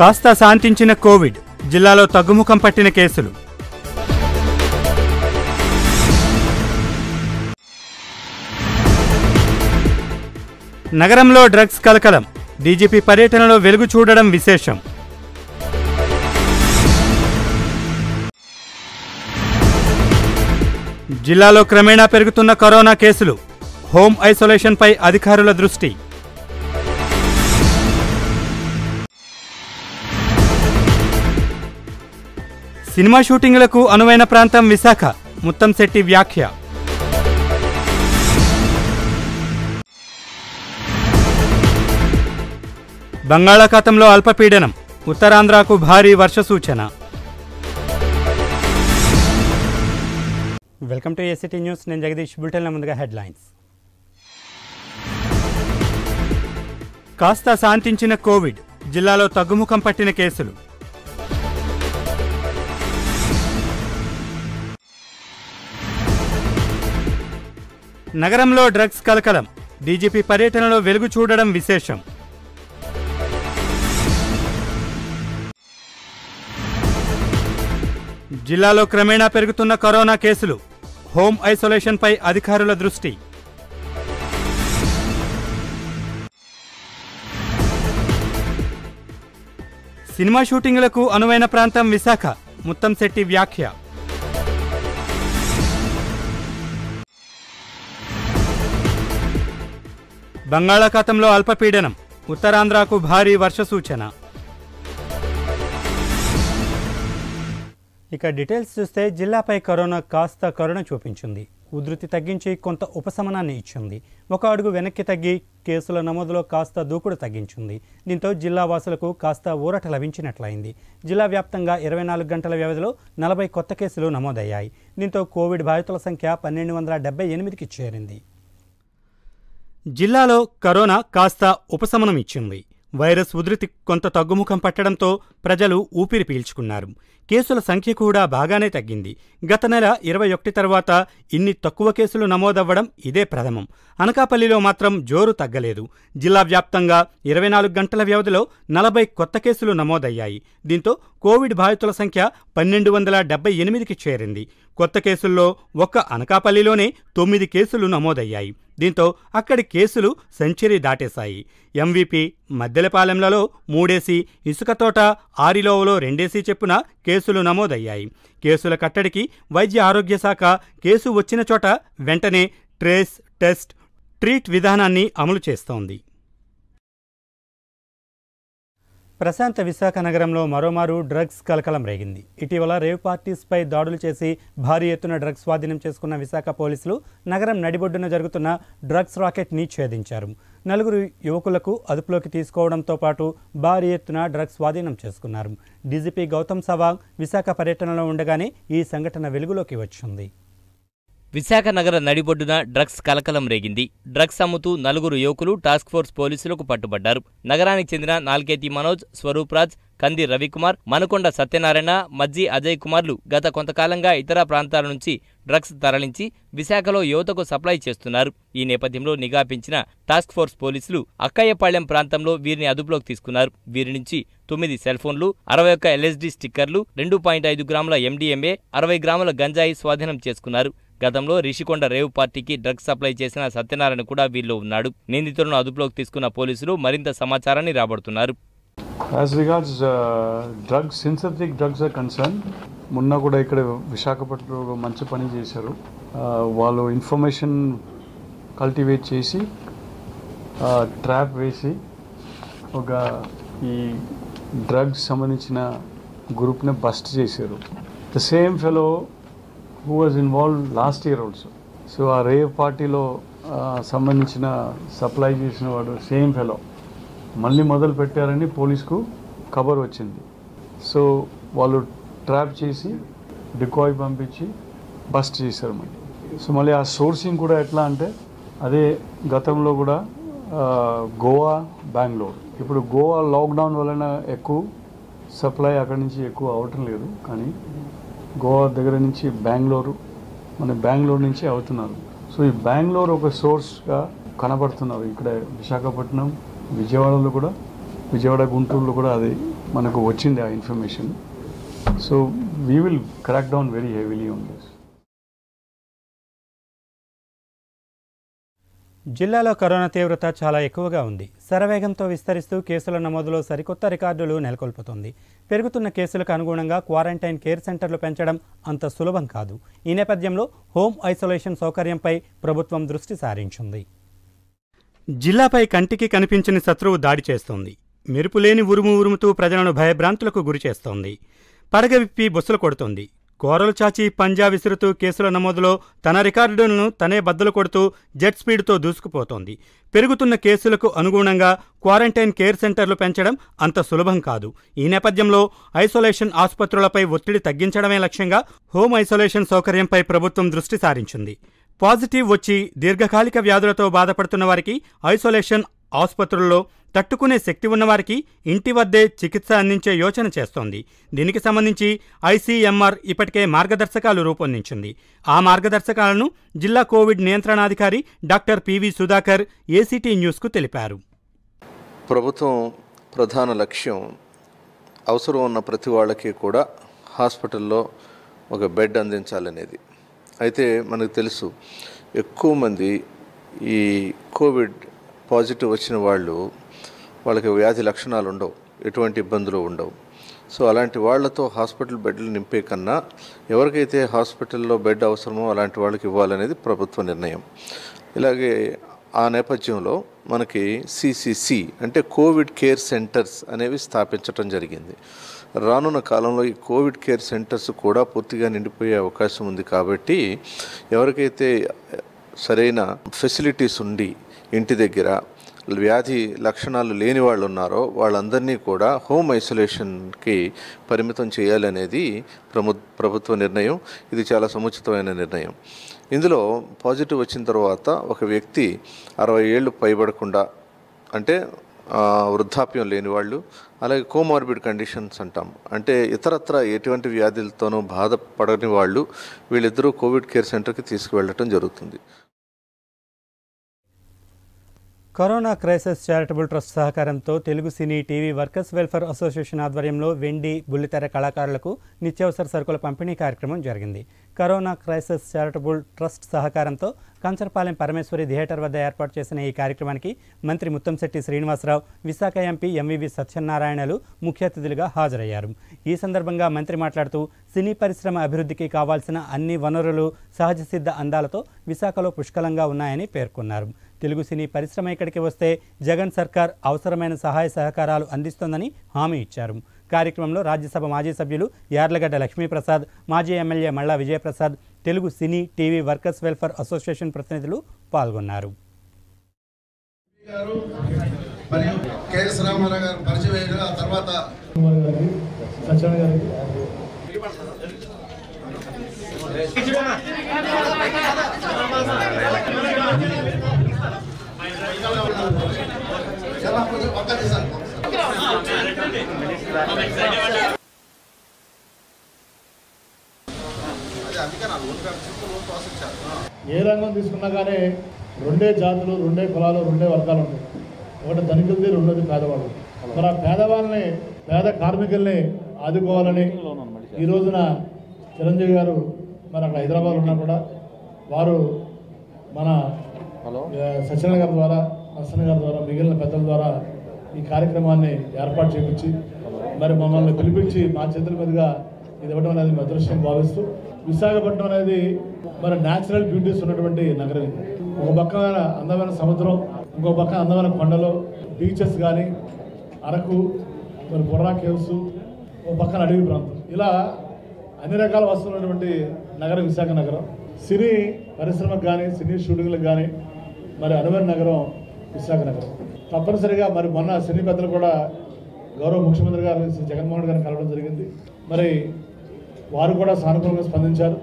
కాస్త శాంతించిన కోవిడ్ జిల్లాలో తగ్గుముఖం పట్టిన కేసులు నగరంలో డ్రగ్స్ కలకలం డీజీపీ పర్యటనలో వెలుగు చూడడం విశేషం జిల్లాలో క్రమేణా పెరుగుతున్న కరోనా కేసులు హోమ్ ఐసోలేషన్పై అధికారుల దృష్టి సినిమా షూటింగ్లకు అనువైన ప్రాంతం విశాఖ ముత్తంశెట్టి వ్యాఖ్య బంగాళాఖాతంలో అల్పపీడనం ఉత్తరాంధ్రకు భారీ వర్ష సూచన వెల్కమ్ టు ఏసీటీ న్యూస్ నేను జగదీష్ బులెటిన్ల ముందుగా హెడ్లైన్స్ కాస్త శాంతించిన కోవిడ్ జిల్లాలో తగ్గుముఖం పట్టిన కేసులు నగరంలో డ్రగ్స్ కలకలం డీజీపీ పర్యటనలో వెలుగు చూడడం విశేషం జిల్లాలో క్రమేణా పెరుగుతున్న కరోనా కేసులు హోమ్ ఐసోలేషన్పై అధికారుల దృష్టి సినిమా షూటింగ్లకు అనువైన ప్రాంతం విశాఖ ముత్తంశెట్టి వ్యాఖ్య బంగాళాఖాతంలో అల్పపీడనం ఉత్తరాంధ్రకు భారీ వర్ష సూచన ఇక డీటెయిల్స్ చూస్తే జిల్లాపై కరోనా కాస్త కరుణ చూపించింది ఉధృతి తగ్గించి కొంత ఉపశమనాన్ని ఇచ్చింది ఒక అడుగు వెనక్కి తగ్గి కేసుల నమోదులో కాస్త దూకుడు తగ్గించింది దీంతో జిల్లా వాసులకు కాస్త ఊరట లభించినట్లయింది జిల్లా వ్యాప్తంగా ఇరవై నాలుగు గంటల వ్యవధిలో నలభై కొత్త కేసులు నమోదయ్యాయి దీంతో కోవిడ్ బాధితుల సంఖ్య పన్నెండు వందల డెబ్బై ఎనిమిదికి చేరింది జిల్లాలో కరోనా కాస్త ఉపశమనం ఇచ్చింది వైరస్ ఉధృతి కొంత తగ్గుముఖం పట్టడంతో ప్రజలు ఊపిరి పీల్చుకున్నారు కేసుల సంఖ్య కూడా బాగానే తగ్గింది గత నెల ఇరవై ఒకటి తర్వాత ఇన్ని తక్కువ కేసులు నమోదవ్వడం ఇదే ప్రథమం అనకాపల్లిలో మాత్రం జోరు తగ్గలేదు జిల్లా వ్యాప్తంగా ఇరవై నాలుగు గంటల వ్యవధిలో నలభై కొత్త కేసులు నమోదయ్యాయి దీంతో కోవిడ్ బాధితుల సంఖ్య పన్నెండు వందల డెబ్బై ఎనిమిదికి చేరింది కొత్త కేసుల్లో ఒక్క అనకాపల్లిలోనే తొమ్మిది కేసులు నమోదయ్యాయి దీంతో అక్కడి కేసులు సెంచరీ దాటేశాయి ఎంవీపీ మద్దెలపాలెంలలో మూడేసి ఇసుకతోట ఆరిలోవలో రెండేసి చెప్పున కేసులు నమోదయ్యాయి కేసుల కట్టడికి వైద్య ఆరోగ్య శాఖ కేసు వచ్చిన చోట వెంటనే ట్రేస్ టెస్ట్ ట్రీట్ విధానాన్ని అమలు చేస్తోంది ప్రశాంత విశాఖ నగరంలో మరోమారు డ్రగ్స్ కలకలం రేగింది ఇటీవల రేవ్ పార్టీస్పై దాడులు చేసి భారీ ఎత్తున డ్రగ్స్ స్వాధీనం చేసుకున్న విశాఖ పోలీసులు నగరం నడిబొడ్డున జరుగుతున్న డ్రగ్స్ రాకెట్ని ఛేదించారు నలుగురు యువకులకు అదుపులోకి తీసుకోవడంతో పాటు భారీ ఎత్తున డ్రగ్స్ స్వాధీనం చేసుకున్నారు డీజీపీ గౌతమ్ సవాంగ్ విశాఖ పర్యటనలో ఉండగానే ఈ సంఘటన వెలుగులోకి వచ్చింది విశాఖ నగర నడిబొడ్డున డ్రగ్స్ కలకలం రేగింది డ్రగ్స్ అమ్ముతూ నలుగురు యువకులు టాస్క్ ఫోర్స్ పోలీసులకు పట్టుబడ్డారు నగరానికి చెందిన నాల్కేతి మనోజ్ స్వరూప్ రాజ్ కంది రవికుమార్ మనకొండ సత్యనారాయణ మజ్జి అజయ్ కుమార్లు గత కొంతకాలంగా ఇతర ప్రాంతాల నుంచి డ్రగ్స్ తరలించి విశాఖలో యువతకు సప్లై చేస్తున్నారు ఈ నేపథ్యంలో నిఘా పెంచిన టాస్క్ ఫోర్స్ పోలీసులు అక్కయ్యపాళ్యం ప్రాంతంలో వీరిని అదుపులోకి తీసుకున్నారు వీరి నుంచి తొమ్మిది సెల్ ఫోన్లు అరవై ఒక్క ఎల్ఎస్డి స్టిక్కర్లు రెండు పాయింట్ ఐదు గ్రాముల ఎండీఎంఏ అరవై గ్రాముల గంజాయి స్వాధీనం చేసుకున్నారు గతంలో రిషికొండ రేవ్ పార్టీకి డ్రగ్స్ సప్లై చేసిన సత్యనారాయణ కూడా వీరిలో ఉన్నాడు నిందితులను అదుపులోకి తీసుకున్న పోలీసులు మరింత సమాచారాన్ని రాబడుతున్నారు As regards uh, drugs, synthetic drugs are concerned, మొన్న కూడా ఇక్కడ విశాఖపట్నంలో మంచి పని చేశారు Uh, వాళ్ళు ఇన్ఫర్మేషన్ కల్టివేట్ చేసి ట్రాప్ వేసి ఒక ఈ డ్రగ్స్ సంబంధించిన గ్రూప్ని బస్ట్ చేశారు the same fellow who was involve last year also so ఆ రేవ్ పార్టీలో సంబంధించిన సప్లై చేసిన వాడు సేమ్ ఫెలో మళ్ళీ మొదలు పెట్టారని పోలీస్కు ఖబర్ వచ్చింది సో వాళ్ళు ట్రాప్ చేసి డికాయ్ పంపించి బస్ట్ చేశారు మళ్ళీ సో మళ్ళీ ఆ సోర్సింగ్ కూడా ఎట్లా అంటే అదే గతంలో కూడా ఆ, గోవా బెంగళూరు ఇప్పుడు గోవా లాక్డౌన్ వలన ఎక్కువ సప్లై అక్కడి నుంచి ఎక్కువ అవటం లేదు కానీ గోవా దగ్గర నుంచి బెంగళూరు మన బెంగళూరు నుంచి అవుతున్నారు సో ఈ బెంగళూరు ఒక సోర్స్గా కనబడుతున్నారు ఇక్కడ విశాఖపట్నం విజయవాడలో కూడా విజయవాడ గుంటూరులో కూడా అది మనకు వచ్చింది ఆ information so we will crack down very heavily on this జిల్లాలో కరోనా తీవ్రత చాలా ఎక్కువగా ఉంది శరవేగంతో విస్తరిస్తూ కేసుల నమోదులో సరికొత్త రికార్డులు నెలకొల్పుతోంది పెరుగుతున్న కేసులకు అనుగుణంగా క్వారంటైన్ కేర్ సెంటర్లు పెంచడం అంత సులభం కాదు ఈ నేపథ్యంలో హోమ్ ఐసోలేషన్ సౌకర్యంపై ప్రభుత్వం దృష్టి సారించింది జిల్లాపై కంటికి కనిపించని శత్రువు దాడి చేస్తోంది మెరుపులేని ఉరుము ఉరుముతూ ప్రజలను భయభ్రాంతులకు గురిచేస్తోంది పడగ విప్పి బుసలు కొడుతోంది కోరలు చాచి పంజా విసురుతూ కేసుల నమోదులో తన రికార్డులను తనే బద్దలు కొడుతూ జెట్ స్పీడ్తో దూసుకుపోతోంది పెరుగుతున్న కేసులకు అనుగుణంగా క్వారంటైన్ కేర్ సెంటర్లు పెంచడం అంత సులభం కాదు ఈ నేపథ్యంలో ఐసోలేషన్ ఆసుపత్రులపై ఒత్తిడి తగ్గించడమే లక్ష్యంగా హోమ్ ఐసోలేషన్ సౌకర్యంపై ప్రభుత్వం దృష్టి సారించింది పాజిటివ్ వచ్చి దీర్ఘకాలిక వ్యాధులతో బాధపడుతున్న వారికి ఐసోలేషన్ ఆసుపత్రుల్లో తట్టుకునే శక్తి ఉన్నవారికి ఇంటి వద్దే చికిత్స అందించే యోచన చేస్తోంది దీనికి సంబంధించి ఐసీఎంఆర్ ఇప్పటికే మార్గదర్శకాలు రూపొందించింది ఆ మార్గదర్శకాలను జిల్లా కోవిడ్ నియంత్రణాధికారి డాక్టర్ పివి సుధాకర్ ఏసీటీ న్యూస్కు తెలిపారు ప్రభుత్వం ప్రధాన లక్ష్యం అవసరం ఉన్న ప్రతి వాళ్ళకి కూడా హాస్పిటల్లో ఒక బెడ్ అందించాలనేది అయితే మనకు తెలుసు ఎక్కువ మంది ఈ కోవిడ్ పాజిటివ్ వచ్చిన వాళ్ళు వాళ్ళకి వ్యాధి లక్షణాలు ఉండవు ఎటువంటి ఇబ్బందులు ఉండవు సో అలాంటి వాళ్ళతో హాస్పిటల్ బెడ్లు నింపే కన్నా ఎవరికైతే హాస్పిటల్లో బెడ్ అవసరమో అలాంటి వాళ్ళకి ఇవ్వాలనేది ప్రభుత్వ నిర్ణయం ఇలాగే ఆ నేపథ్యంలో మనకి సిసిసి అంటే కోవిడ్ కేర్ సెంటర్స్ అనేవి స్థాపించడం జరిగింది రానున్న కాలంలో ఈ కోవిడ్ కేర్ సెంటర్స్ కూడా పూర్తిగా నిండిపోయే అవకాశం ఉంది కాబట్టి ఎవరికైతే సరైన ఫెసిలిటీస్ ఉండి ఇంటి దగ్గర వ్యాధి లక్షణాలు లేని వాళ్ళు ఉన్నారో వాళ్ళందరినీ కూడా హోమ్ ఐసోలేషన్కి పరిమితం చేయాలనేది ప్రము ప్రభుత్వ నిర్ణయం ఇది చాలా సముచితమైన నిర్ణయం ఇందులో పాజిటివ్ వచ్చిన తర్వాత ఒక వ్యక్తి అరవై ఏళ్ళు పైబడకుండా అంటే ఆ, వృద్ధాప్యం లేని వాళ్ళు అలాగే కోమార్బిడ్ కండిషన్స్ అంటాం అంటే ఇతరత్ర ఎటువంటి వ్యాధులతోనూ బాధపడని వాళ్ళు వీళ్ళిద్దరూ కోవిడ్ కేర్ సెంటర్కి తీసుకువెళ్ళటం జరుగుతుంది కరోనా క్రైసిస్ చారిటబుల్ ట్రస్ట్ సహకారంతో Telugu cine TV workers welfare association ఆధ్వర్యంలో వెండి బుల్లితెర కళాకారులకు నిత్యావసర సరుకుల పంపిణీ కార్యక్రమం జరిగింది కరోనా క్రైసిస్ చారిటబుల్ ట్రస్ట్ సహకారంతో కంచరపాలెం పరమేశ్వరి థియేటర్ వద్ద ఏర్పాటు చేసిన ఈ కార్యక్రమానికి మంత్రి ముత్తంశెట్టి శ్రీనివాసరావు విశాఖ ఎంపీ ఎంవివి సత్యనారాయణలు ముఖ్య అతిథులుగా హాజరయ్యారు ఈ సందర్భంగా మంత్రి మాట్లాడుతూ సినీ పరిశ్రమ అభివృద్ధికి కావాల్సిన అన్ని వనరులు సహజ సిద్ధ అందాలతో విశాఖలో పుష్కలంగా ఉన్నాయని పేర్కొన్నారు తెలుగు సినీ పరిశ్రమ ఇక్కడికి వస్తే జగన్ సర్కార్ అవసరమైన సహాయ సహకారాలు అందిస్తోందని హామీ ఇచ్చారు కార్యక్రమంలో రాజ్యసభ మాజీ సభ్యులు యార్లగడ్డ లక్ష్మీప్రసాద్ మాజీ MLA Malla Vijayaprasad Telugu cine TV workers welfare association ప్రతినిధులు పాల్గొన్నారు గారు మరియు కెఎస్ రామారావు గారు పరిచయం అయ్యారు ఆ తర్వాత కుమార్ గారికి సత్యనారాయణ గారికి చాలా కొంచెం ఒక్క నిమిషం. అదే అందుకే నా లోన్ సింపుల్ లోన్ ప్రాసెస్ ఇచ్చారు ఏ రంగం తీసుకున్నా కానీ రెండే జాతులు రెండే కులాలు రెండే వర్గాలు ఉంటాయి ఒకటి ధనికులది రెండోది పేదవాళ్ళు మరి ఆ పేదవాళ్ళని పేద కార్మికుల్ని ఆదుకోవాలని ఈ రోజున చిరంజీవి గారు మరి అక్కడ హైదరాబాద్ ఉన్నా కూడా వారు మన ఆ, సత్యనారాయణ గారి ద్వారా నర్సన గారి ద్వారా మిగిలిన పెద్దల ద్వారా ఈ కార్యక్రమాన్ని ఏర్పాటు చేపించి మరి మమ్మల్ని పిలిపించి మా చేతుల మీదుగా ఇది ఇవ్వడం అనేది మా అదృష్టం భావిస్తూ విశాఖపట్నం అనేది మరి న్యాచురల్ బ్యూటీస్ ఉన్నటువంటి నగరం ఇది ఒక పక్క అందమైన సముద్రం ఇంకో పక్క అందమైన కొండలు బీచెస్ కానీ అరకు మరి బుర్రా కేవ్స్ ఒక పక్కన అడవి ప్రాంతం ఇలా అన్ని రకాల వస్తువులు ఉన్నటువంటి నగరం విశాఖ నగరం సినీ పరిశ్రమకు కానీ సినీ షూటింగ్లకు కానీ మరి అనువైన నగరం విశాఖ నగరం తప్పనిసరిగా మరి మొన్న సినీ పెద్దలు కూడా గౌరవ ముఖ్యమంత్రి గారు శ్రీ జగన్మోహన్ రెడ్డి గారిని కలవడం జరిగింది మరి వారు కూడా సానుకూలంగా స్పందించారు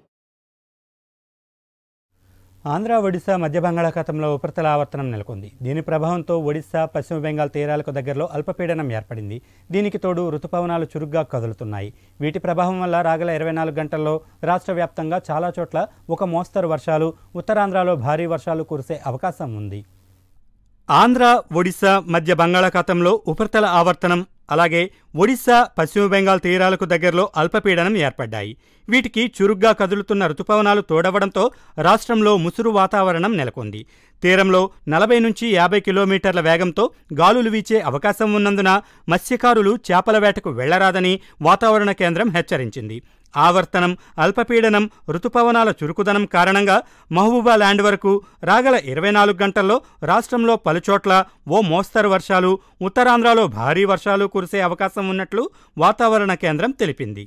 ఆంధ్ర ఒడిశా మధ్య బంగాళాఖాతంలో ఉపరితల ఆవర్తనం నెలకొంది దీని ప్రభావంతో ఒడిశా పశ్చిమ బెంగాల్ తీరాలకు దగ్గరలో అల్పపీడనం ఏర్పడింది దీనికి తోడు రుతుపవనాలు చురుగ్గా కదులుతున్నాయి వీటి ప్రభావం వల్ల రాగల ఇరవై నాలుగు గంటల్లో రాష్ట్ర వ్యాప్తంగా చాలా చోట్ల ఒక మోస్తరు వర్షాలు ఉత్తరాంధ్రలో భారీ వర్షాలు కురిసే అవకాశం ఉంది ఆంధ్ర ఒడిశా మధ్య బంగాళాఖాతంలో ఉపరితల ఆవర్తనం అలాగే ఒడిశా పశ్చిమ బెంగాల్ తీరాలకు దగ్గరలో అల్పపీడనం ఏర్పడ్డాయి వీటికి చురుగ్గా కదులుతున్న రుతుపవనాలు తోడవడంతో రాష్ట్రంలో ముసురు వాతావరణం నెలకొంది తీరంలో నలభై నుంచి యాభై కిలోమీటర్ల వేగంతో గాలులు వీచే అవకాశం ఉన్నందున మత్స్యకారులు చేపల వేటకు వెళ్లరాదని వాతావరణ కేంద్రం హెచ్చరించింది ఆవర్తనం అల్పపీడనం రుతుపవనాల చురుకుదనం కారణంగా మహబూబా ల్యాండ్ వరకు రాగల ఇరవై నాలుగు గంటల్లో రాష్ట్రంలో పలుచోట్ల ఓ మోస్తరు వర్షాలు ఉత్తరాంధ్రలో భారీ వర్షాలు కురిసే అవకాశం ఉన్నట్లు వాతావరణ కేంద్రం తెలిపింది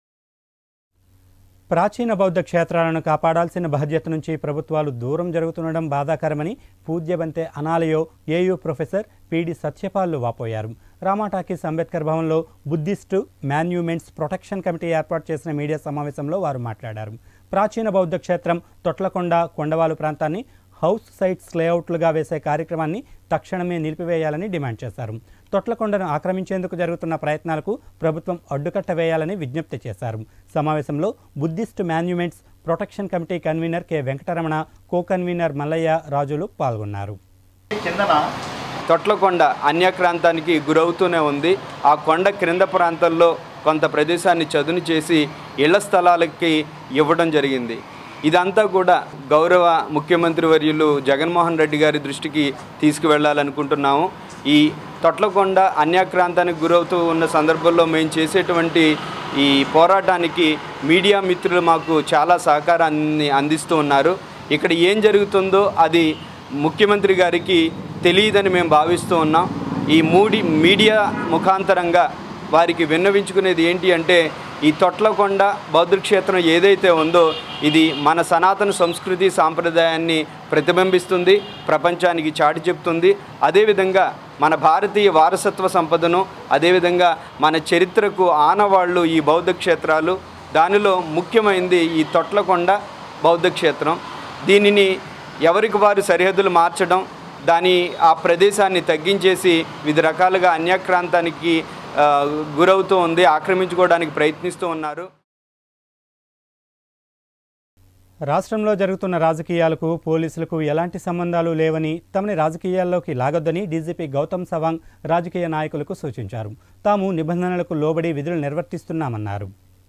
ప్రాచీన బౌద్ధ క్షేత్రాలను కాపాడాల్సిన బాధ్యత నుంచి ప్రభుత్వాలు దూరం జరుగుతుండడం బాధాకరమని పూజ్యబంతే అనాలయో ఏయూ ప్రొఫెసర్ పిడి సత్యపాల్లు వాపోయారు రామాటాకీస్ అంబేద్కర్ భవన్లో బుద్ధిస్టు మాన్యుమెంట్స్ ప్రొటెక్షన్ కమిటీ ఏర్పాటు చేసిన మీడియా సమావేశంలో వారు మాట్లాడారు ప్రాచీన బౌద్ధ క్షేత్రం తొట్లకొండ కొండవాలు ప్రాంతాన్ని హౌస్ సైట్స్ లేఅవుట్లుగా వేసే కార్యక్రమాన్ని తక్షణమే నిలిపివేయాలని డిమాండ్ చేశారు తొట్లకొండను ఆక్రమించేందుకు జరుగుతున్న ప్రయత్నాలకు ప్రభుత్వం అడ్డుకట్ట వేయాలని విజ్ఞప్తి చేశారు సమావేశంలో Buddhist monuments protection committee convener K Venkataramana co convener Mallayya రాజులు పాల్గొన్నారు కిందన తొట్లకొండ అన్యక్రాంతానికి గురవుతూనే ఉంది ఆ కొండ క్రింద ప్రాంతాల్లో కొంత ప్రదేశాన్ని చదును చేసి ఇళ్ల స్థలాలకి ఇవ్వడం జరిగింది ఇదంతా కూడా గౌరవ ముఖ్యమంత్రి వర్యులు జగన్మోహన్ రెడ్డి గారి దృష్టికి తీసుకువెళ్ళాలనుకుంటున్నాము ఈ తొట్లకొండ అన్యాక్రాంతానికి గురవుతూ ఉన్న సందర్భంలో మేము చేసేటువంటి ఈ పోరాటానికి మీడియా మిత్రులు మాకు చాలా సహకారాన్ని అందిస్తూ ఉన్నారు ఇక్కడ ఏం జరుగుతుందో అది ముఖ్యమంత్రి గారికి తెలియదని మేము భావిస్తూ ఉన్నాం ఈ మూడి మీడియా ముఖాంతరంగా వారికి విన్నవించుకునేది ఏంటి అంటే ఈ తొట్లకొండ బౌద్ధ క్షేత్రం ఏదైతే ఉందో ఇది మన సనాతన సంస్కృతి సాంప్రదాయాన్ని ప్రతిబింబిస్తుంది ప్రపంచానికి చాటి చెప్తుంది అదేవిధంగా మన భారతీయ వారసత్వ సంపదను అదేవిధంగా మన చరిత్రకు ఆనవాళ్ళు ఈ బౌద్ధ క్షేత్రాలు దానిలో ముఖ్యమైనది ఈ తొట్లకొండ బౌద్ధ క్షేత్రం దీనిని ఎవరికి వారు సరిహద్దులు మార్చడం దాని ఆ ప్రదేశాన్ని తగ్గించేసి వివిధ రకాలుగా అన్యాక్రాంతానికి ఆ, గురవుతూ ఉంది ఆక్రమించుకోవడానికి ప్రయత్నిస్తూ ఉన్నారు రాష్ట్రంలో జరుగుతున్న రాజకీయాలకు పోలీసులకు ఎలాంటి సంబంధాలు లేవని తమని రాజకీయాల్లోకి లాగొద్దని డీజీపీ గౌతమ్ సవాంగ్ రాజకీయ నాయకులకు సూచించారు తాము నిబంధనలకు లోబడి విధులు నిర్వర్తిస్తున్నామన్నారు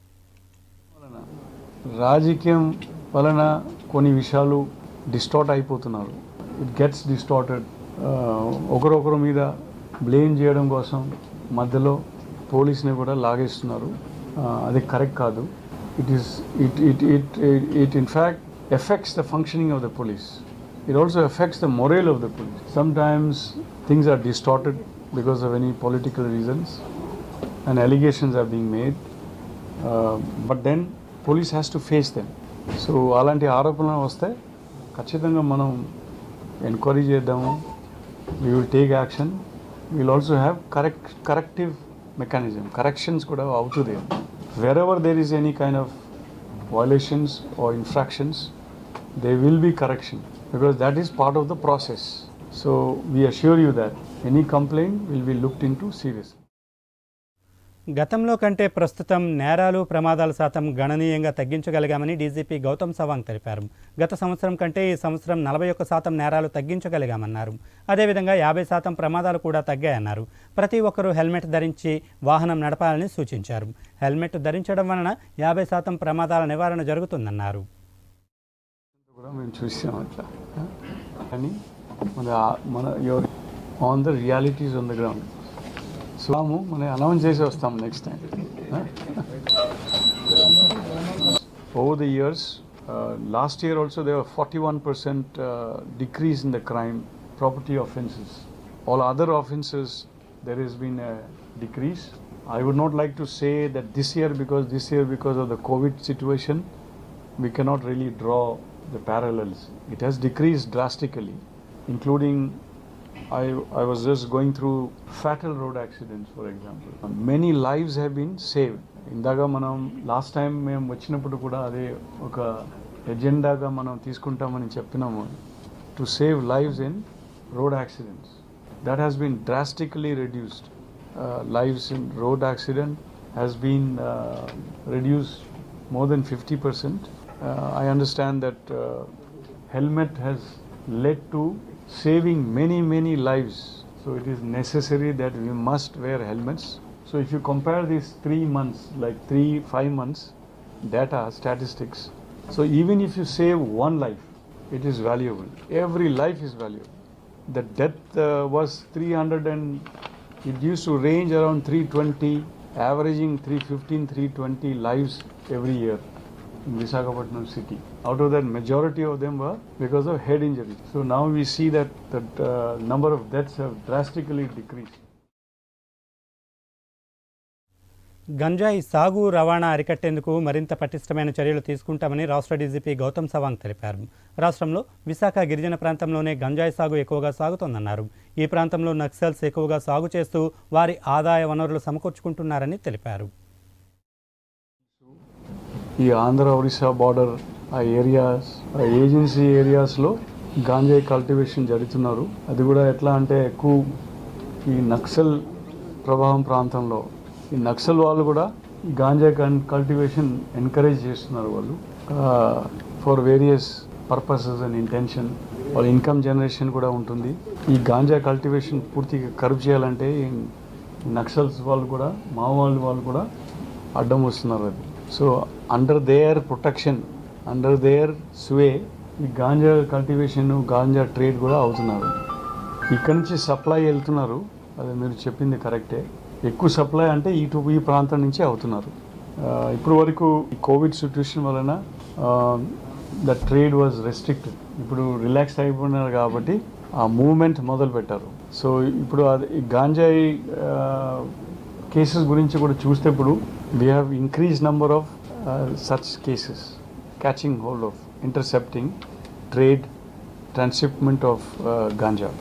రాజకీయం వలన కొన్ని విషయాలు డిస్టార్ట్ అయిపోతున్నారు ఇట్ గెట్స్ డిస్టార్టెడ్ ఒకరొకరు మీద బ్లేమ్ చేయడం కోసం మధ్యలో పోలీస్ని కూడా లాగేస్తున్నారు Uh, అది కరెక్ట్ కాదు it is it it it it in fact effects the functioning of the police it also affects the morale of the police. Sometimes things are distorted because of any political reasons and allegations are being made. Uh, but then police has to face them. So అలాంటి ఆరోపణలు వస్తే ఖచ్చితంగా మనం enquiry చేద్దాము we will take action will also have correct corrective mechanism corrections కూడా అవుతుంది wherever there is any kind of violations or infractions, there will be correction because that is part of the process. So we assure you that any complaint will be looked into seriously. గతంలో కంటే ప్రస్తుతం నేరాలు ప్రమాదాల శాతం గణనీయంగా తగ్గించగలిగామని DGP Gautam Sawang తెలిపారు గత సంవత్సరం కంటే ఈ సంవత్సరం నలభై ఒక్క శాతం నేరాలు తగ్గించగలిగామన్నారు అదేవిధంగా యాభై శాతం ప్రమాదాలు కూడా తగ్గాయన్నారు ప్రతి ఒక్కరూ హెల్మెట్ ధరించి వాహనం నడపాలని సూచించారు హెల్మెట్ ధరించడం వలన యాభై శాతం ప్రమాదాల నివారణ జరుగుతుందన్నారు కూడా మేము చూసాం అట్లా కానీ మన మన your on the realities on the ground so మనం అనౌన్స్ చేసి వస్తాం next time over the years, uh, last year also there were 41% uh, decrease in the crime, property offences. All other offences, there has been a decrease. I would not like to say that this year, because this year, because of the COVID situation, we cannot really draw the parallels. It has decreased drastically, including I, I was just going through fatal road accidents, for example. Many lives have been saved. ఇందాక మనం last time మేము వచ్చినప్పుడు కూడా అదే ఒక ఎజెండాగా మనం తీసుకుంటామని చెప్పినాము to save lives in road accidents that has been drastically reduced lives in road accident has been reduced more than 50%. Uh, I understand that uh, helmet has led to saving many, many lives So it is necessary that we must wear helmets. So if you compare these three months, like three, five months data, statistics, so even if you save one life, it is valuable. Every life is valuable. The death uh, was 300 and it used to range around 320, averaging 315, 320 lives every year in Visakhapatnam city. Out of that, majority of them were because of head injury. So now we see that the uh, number of deaths have drastically decreased. గంజాయి సాగు రవాణా అరికట్టేందుకు మరింత పటిష్టమైన చర్యలు తీసుకుంటామని రాష్ట్ర DGP Gautam Sawang తెలిపారు రాష్ట్రంలో విశాఖ గిరిజన ప్రాంతంలోనే గంజాయి సాగు ఎక్కువగా సాగుతోందన్నారు ఈ ప్రాంతంలో నక్సల్స్ ఎక్కువగా సాగు చేస్తూ వారి ఆదాయ వనరులు సమకూర్చుకుంటున్నారని తెలిపారు ఈ ఆంధ్ర ఒరిస్సా బార్డర్ ఆ ఏరియాస్ ఆ ఏజెన్సీ ఏరియాస్లో గాంజాయి కల్టివేషన్ జరుగుతున్నారు అది కూడా ఎట్లా అంటే ఎక్కువ ఈ నక్సల్ ప్రభావం ప్రాంతంలో ఈ నక్సల్ వాళ్ళు కూడా ఈ గాంజాయి కల్టివేషన్ ఎంకరేజ్ చేస్తున్నారు వాళ్ళు for various purposes and intention వాళ్ళ ఇన్కమ్ జనరేషన్ కూడా ఉంటుంది ఈ గాంజా కల్టివేషన్ పూర్తిగా కరుపు చేయాలంటే ఈ నక్సల్స్ వాళ్ళు కూడా మావోవాళ్ళు వాళ్ళు కూడా అడ్డం వస్తున్నారు అది so under their protection under their sway ఈ గాంజా కల్టివేషన్ గాంజా ట్రేడ్ కూడా అవుతున్నారు ఇక్కడి నుంచి సప్లై వెళ్తున్నారు అది మీరు చెప్పింది కరెక్టే ఎక్కువ సప్లై అంటే ఇటు ఈ ప్రాంతం నుంచి అవుతున్నారు ఆ, ఇప్పుడు వరకు ఈ కోవిడ్ సిచ్యువేషన్ వలన ద ట్రేడ్ వాజ్ రెస్ట్రిక్టెడ్ ఇప్పుడు రిలాక్స్ అయిపోయినారు కాబట్టి ఆ మూవ్మెంట్ మొదలు పెట్టారు సో ఇప్పుడు అది ఈ గాంజాయి కేసెస్ గురించి కూడా చూస్తే ఇప్పుడు we have increase number of such cases catching hold of intercepting trade transshipment of ganja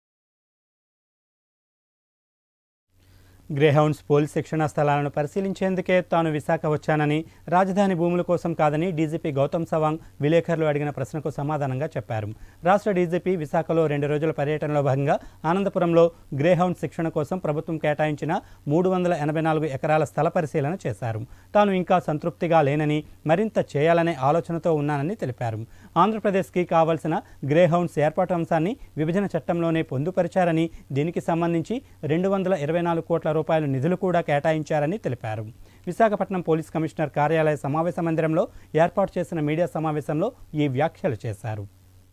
Greyhounds police శిక్షణా స్థలాలను పరిశీలించేందుకే తాను విశాఖ వచ్చానని రాజధాని భూముల కోసం కాదని డీజీపీ గౌతమ్ సవాంగ్ విలేకరులు అడిగిన ప్రశ్నకు సమాధానంగా చెప్పారు రాష్ట్ర డీజీపీ విశాఖలో రెండు రోజుల పర్యటనలో భాగంగా ఆనందపురంలో గ్రేహౌండ్ శిక్షణ కోసం ప్రభుత్వం కేటాయించిన మూడు వందల ఎనభై నాలుగు ఎకరాల స్థల పరిశీలన చేశారు తాను ఇంకా సంతృప్తిగా లేనని మరింత చేయాలనే ఆలోచనతో ఉన్నానని తెలిపారు ఆంధ్రప్రదేశ్కి కావాల్సిన గ్రేహౌండ్స్ ఏర్పాటు అంశాన్ని విభజన చట్టంలోనే పొందుపరిచారని దీనికి సంబంధించి రెండు వందల ఇరవై నాలుగు కోట్ల రూపాయల నిధులు కూడా కేటాయించారని తెలిపారు విశాఖపట్నం పోలీస్ కమిషనర్ కార్యాలయ సమావేశ మందిరంలో ఏర్పాటు చేసిన మీడియా సమావేశంలో ఈ వ్యాఖ్యలు చేశారు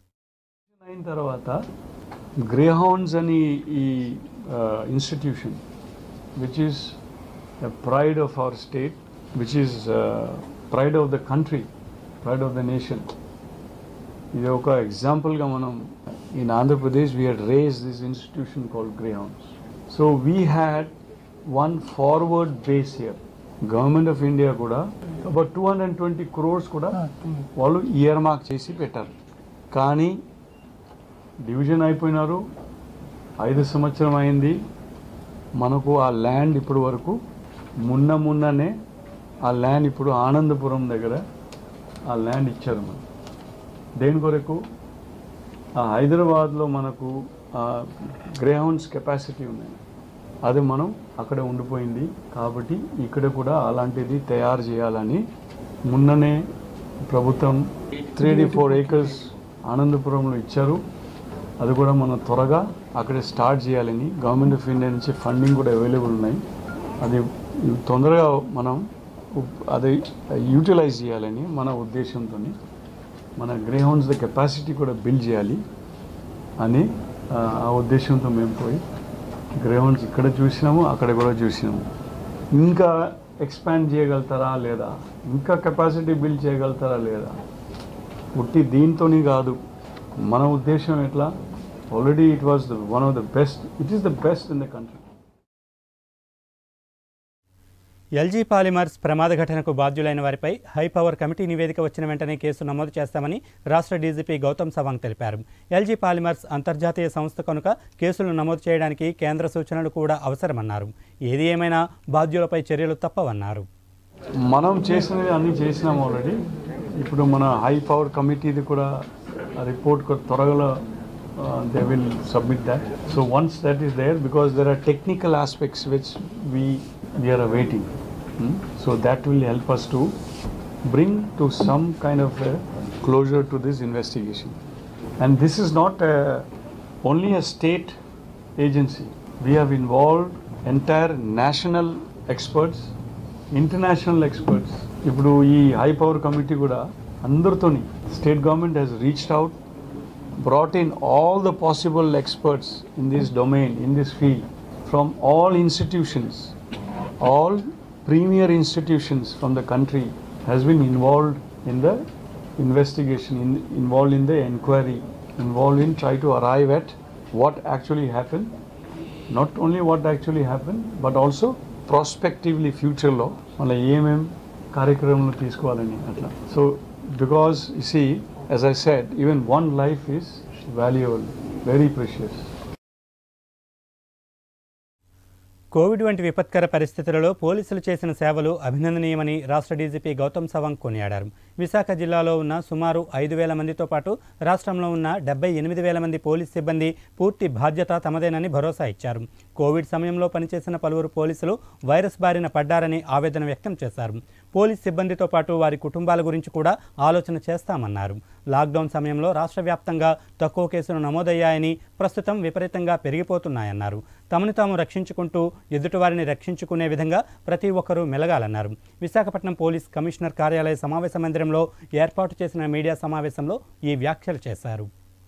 అయిన తర్వాత గ్రేహౌండ్స్ అని ఈ institution which is pride of our state which is pride of the country pride of the nation ఇది ఒక ఎగ్జాంపుల్గా మనం in Andhra Pradesh we had raised this institution called Greyhounds so we had one forward base year government of India కూడా about two hundred twenty crores కూడా వాళ్ళు year mark చేసి పెట్టారు కానీ డివిజన్ అయిపోయినారు ఐదు సంవత్సరం అయింది మనకు ఆ ల్యాండ్ ఇప్పుడు వరకు మున్న మున్ననే ఆ ల్యాండ్ ఇప్పుడు ఆనందపురం దగ్గర ఆ ల్యాండ్ ఇచ్చారు మనం దేని కొరకు ఆ హైదరాబాద్లో మనకు ఆ గ్రేహౌండ్స్ కెపాసిటీ ఉన్నాయి అది మనం అక్కడ ఉండిపోయింది కాబట్టి ఇక్కడ కూడా అలాంటిది తయారు చేయాలని మొన్ననే ప్రభుత్వం త్రీ డి ఫోర్ ఏకర్స్ ఆనందపురంలో ఇచ్చారు అది కూడా మనం త్వరగా అక్కడే స్టార్ట్ చేయాలని గవర్నమెంట్ ఆఫ్ ఇండియా నుంచి ఫండింగ్ కూడా అవైలబుల్ ఉన్నాయి అది తొందరగా మనం ఉప్- అది యూటిలైజ్ చేయాలని మన ఉద్దేశంతో మన గ్రేహౌండ్స్ ద కెపాసిటీ కూడా బిల్డ్ చేయాలి అని ఆ, ఆ ఉద్దేశంతో మేము పోయి గ్రేహౌండ్స్ ఇక్కడ చూసినాము అక్కడ కూడా చూసినాము ఇంకా ఎక్స్పాండ్ చేయగలుగుతారా లేదా ఇంకా కెపాసిటీ బిల్డ్ చేయగలుగుతారా లేదా ఉట్టి దీంతోని కాదు మన ఉద్దేశం ఎట్లా already it was the one of the best it is the best in the country LG Polymers ప్రమాద ఘటనకు బాధ్యులైన వారిపై హై పవర్ కమిటీ నివేదిక వచ్చిన వెంటనే కేసు నమోదు చేస్తామని రాష్ట్ర డీజీపీ గౌతమ్ సవాంగ్ తెలిపారు ఎల్జీ పాలిమర్స్ అంతర్జాతీయ సంస్థ కనుక కేసులు నమోదు చేయడానికి కేంద్ర సూచనలు కూడా అవసరమన్నారు ఏది ఏమైనా బాధ్యులపై చర్యలు తప్పవన్నారు మనం చేసినవి అన్నీ చేసినాం ఆల్రెడీ ఇప్పుడు మన హై పవర్ కమిటీది కూడా రిపోర్ట్ త్వరగా they will submit that so once that is there because there are technical aspects which we we are waiting so that will help us to bring to some kind of a closure to this investigation. And this is not only a state agency. We have involved entire national experts, international experts. ఇప్పుడు ఈ high power committee కూడా అందరితోని state government has reached out brought in all the possible experts in this domain, in this field, from all institutions, all premier institutions from the country has been involved in the investigation, in, involved in the inquiry, involved in try to arrive at what actually happened, not only what actually happened, but also prospectively ఫ్యూచర్లో మళ్ళీ ఏమేం కార్యక్రమంలో తీసుకోవాలని అట్లా so because you see as I said, even one life is valuable, very precious. COVID వంటి విపత్కర పరిస్థితులలో పోలీసులు చేసిన సేవలు అభినందనీయమని రాష్ట్ర డీజీపీ గౌతమ్ సవాంగ్ కొనియాడారు విశాఖ జిల్లాలో ఉన్న సుమారు ఐదు వేల మందితో పాటు రాష్ట్రంలో ఉన్న డెబ్బై ఎనిమిది వేల మంది పోలీస్ సిబ్బంది పూర్తి బాధ్యత తమదేనని భరోసా ఇచ్చారు కోవిడ్ సమయంలో పనిచేసిన పలువురు పోలీసులు వైరస్ బారిన పడ్డారని ఆవేదన వ్యక్తం చేశారు పోలీస్ సిబ్బందితో పాటు వారి కుటుంబాల గురించి కూడా ఆలోచన చేస్తామన్నారు లాక్డౌన్ సమయంలో రాష్ట్ర వ్యాప్తంగా తక్కువ కేసులు నమోదయ్యాయని ప్రస్తుతం విపరీతంగా పెరిగిపోతున్నాయన్నారు తమను తాము రక్షించుకుంటూ ఎదుటివారిని రక్షించుకునే విధంగా ప్రతి ఒక్కరూ మెలగాలన్నారు విశాఖపట్నం పోలీస్ కమిషనర్ కార్యాలయ సమావేశ మందిరంలో ఏర్పాటు చేసిన మీడియా సమావేశంలో ఈ వ్యాఖ్యలు చేశారు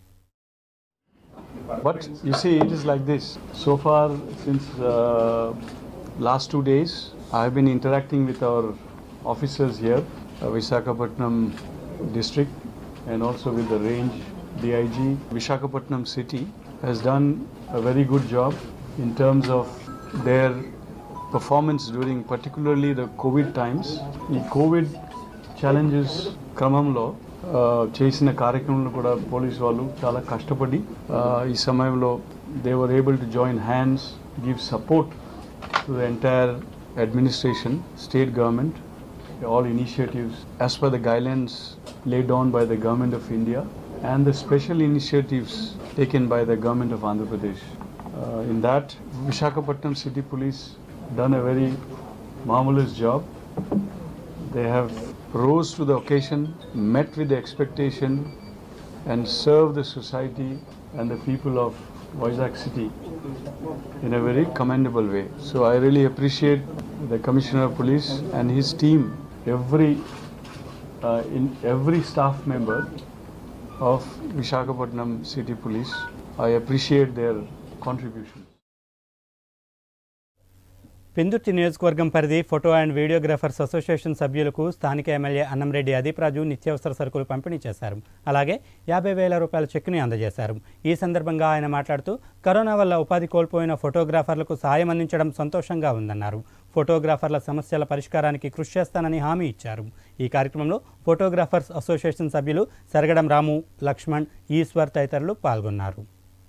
But you see, it is like this. So far, since uh, last two days, I have been interacting with our officers here, uh, Visakhapatnam district, and also with the range DIG. Visakhapatnam city has done a very good job in terms of their performance during particularly the COVID times. ఈ COVID challenges క్రమంలో ఆ, చేసిన కార్యక్రమంలో కూడా police వాళ్ళు చాలా కష్టపడి ఆ, ఈ సమయంలో they were able to join hands give support to the entire administration state government all initiatives as per the guidelines laid down by the government of India and the special initiatives taken by the government of Andhra Pradesh. Uh, in that, Visakhapatnam City Police done a very marvelous job. They have rose to the occasion, met with the expectation, and served the society and the people of Vizag city in a very commendable way. So I really appreciate the Commissioner of Police and his team, every uh, in every staff member of Visakhapatnam City Police. I appreciate their contribution. Pendurthi నియోజకవర్గం పరిధి photo and videographers association సభ్యులకు స్థానిక MLA Annamreddy Adeepraju నిత్యావసర సరుకులు పంపిణీ చేశారు అలాగే యాభై వేల రూపాయల చెక్కుని అందజేశారు ఈ సందర్భంగా ఆయన మాట్లాడుతూ కరోనా వల్ల ఉపాధి కోల్పోయిన ఫోటోగ్రాఫర్లకు సాయం అందించడం సంతోషంగా ఉందన్నారు ఫోటోగ్రాఫర్ల సమస్యల పరిష్కారానికి కృషి చేస్తానని హామీ ఇచ్చారు ఈ కార్యక్రమంలో ఫోటోగ్రాఫర్స్ అసోసియేషన్ సభ్యులు సరగడం రాము లక్ష్మణ్ ఈశ్వర్ తదితరులు పాల్గొన్నారు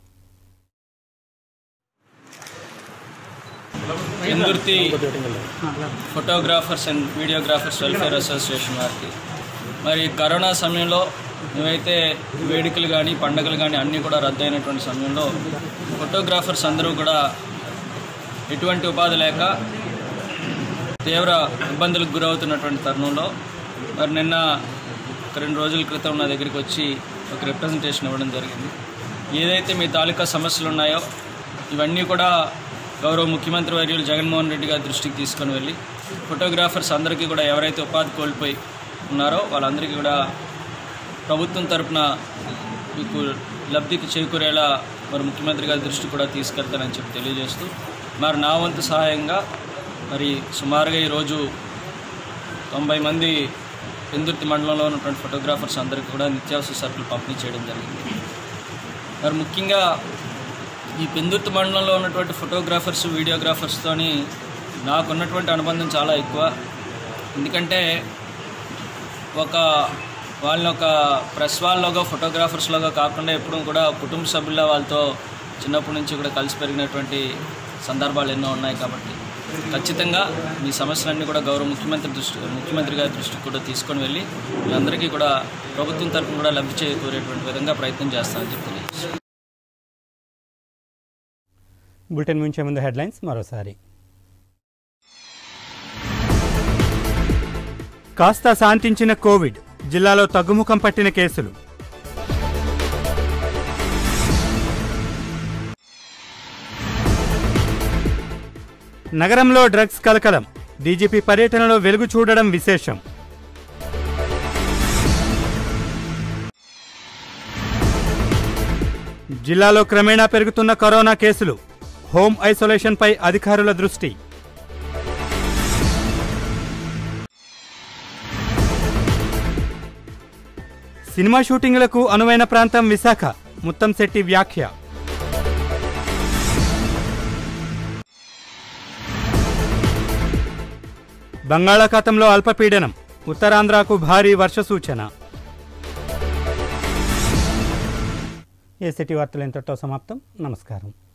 Pendurthi photographers and videographers welfare association వారికి మరి కరోనా సమయంలో మేమైతే వేడుకలు కానీ పండగలు కానీ అన్నీ కూడా రద్దయినటువంటి సమయంలో ఫోటోగ్రాఫర్స్ అందరూ కూడా ఎటువంటి ఉపాధి లేక తీవ్ర ఇబ్బందులకు గురవుతున్నటువంటి తరుణంలో మరి నిన్న ఒక రెండు రోజుల క్రితం నా దగ్గరికి వచ్చి ఒక రిప్రజెంటేషన్ ఇవ్వడం జరిగింది ఏదైతే మీ తాలూకా సమస్యలు ఉన్నాయో ఇవన్నీ కూడా గౌరవ ముఖ్యమంత్రి వర్యులు జగన్మోహన్ రెడ్డి గారి దృష్టికి తీసుకొని వెళ్ళి ఫోటోగ్రాఫర్స్ అందరికీ కూడా ఎవరైతే ఉపాధి కోల్పోయి ఉన్నారో వాళ్ళందరికీ కూడా ప్రభుత్వం తరపున మీకు లబ్ధికి చేకూరేలా మరి ముఖ్యమంత్రి గారి దృష్టికి కూడా తీసుకెళ్తానని చెప్పి తెలియజేస్తూ మరి నా వంతు సహాయంగా మరి సుమారుగా ఈరోజు తొంభై మంది పెందుర్తి మండలంలో ఉన్నటువంటి ఫోటోగ్రాఫర్స్ అందరికీ కూడా నిత్యావసర సరుకులు పంపిణీ చేయడం జరిగింది మరి ముఖ్యంగా ఈ పెందుర్తి మండలంలో ఉన్నటువంటి ఫోటోగ్రాఫర్స్ వీడియోగ్రాఫర్స్తోని నాకున్నటువంటి అనుబంధం చాలా ఎక్కువ ఎందుకంటే ఒక వాళ్ళని ఒక ప్రెస్ వాళ్ళలోగా ఫోటోగ్రాఫర్స్లోగా కాకుండా ఎప్పుడూ కూడా కుటుంబ సభ్యుల వాళ్ళతో చిన్నప్పటి నుంచి కూడా కలిసి పెరిగినటువంటి సందర్భాలు ఎన్నో ఉన్నాయి కాబట్టి ఖచ్చితంగా మీ సమస్యలన్నీ కూడా గౌరవ ముఖ్యమంత్రి దృష్టి ముఖ్యమంత్రి గారి దృష్టికి కూడా తీసుకొని వెళ్ళి మీ అందరికీ కూడా ప్రభుత్వం తరఫున కూడా లబ్ధి చేకూరేటువంటి విధంగా ప్రయత్నం చేస్తామని చెప్పి తెలియజేస్తున్నాను. బులెటిన్ ముంచే ముందు హెడ్లైన్స్ మరోసారి కాస్త శాంతించిన కోవిడ్ జిల్లాలో తగ్గుముఖం పట్టిన కేసులు నగరంలో డ్రగ్స్ కలకలం డీజీపీ పర్యటనలో వెలుగు చూడడం విశేషం జిల్లాలో క్రమేణా పెరుగుతున్న కరోనా కేసులు హోమ్ ఐసోలేషన్పై అధికారుల దృష్టి సినిమా షూటింగులకు అనువైన ప్రాంతం విశాఖ ముత్తంశెట్టి వ్యాఖ్య బంగాళాఖాతంలో అల్పపీడనం ఉత్తరాంధ్రకు భారీ వర్ష సూచన ఏసీటీ వార్తలు ఇంతటితో సమాప్తం నమస్కారం